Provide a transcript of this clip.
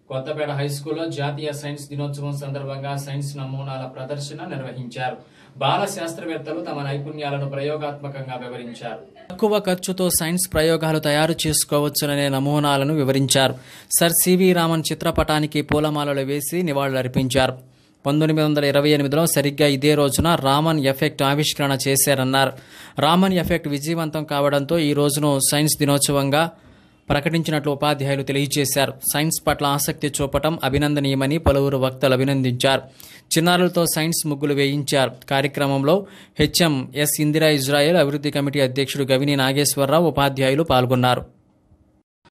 Kothapeta high స్కూల్లో జాతీయ science దినోత్సవం సందర్భంగా సైన్స్ నమూనాల ప్రదర్శన నిర్వహించారు బాల శాస్త్రవేత్తలు తమ నైపుణ్యాలను ప్రయోగాత్మకంగా వివరించారు తక్కువ ఖర్చుతో సైన్స్ ప్రయోగాలు తయారు చేసుకోవచ్చుననే నమూనాలను వివరించారు సర్ సివి రామన్ చిత్రపటానికి పూలమాలలు వేసి నివాళులర్పించారు పంతొమ్మిది వందల ఇరవై ఎనిమిదిలో సరిగ్గా ఇదే రోజున రామన్ ఎఫెక్ట్ ఆవిష్కరణ చేశారన్నారు రామన్ ఎఫెక్ట్ విజయవంతం కావడంతో ఈ రోజును సైన్స్ దినోత్సవంగా ప్రకటించినట్లు ఉపాధ్యాయులు తెలియజేశారు సైన్స్ పట్ల ఆసక్తి చూపటం అభినందనీయమని పలువురు వక్తలు అభినందించారు చిన్నారులతో సైన్స్ ముగ్గులు వేయించారు కార్యక్రమంలో హెచ్ఎం ఎస్ ఇందిరా ఇజ్రాయెల్ అభివృద్ధి కమిటీ అధ్యక్షుడు గవిని నాగేశ్వరరావు ఉపాధ్యాయులు పాల్గొన్నారు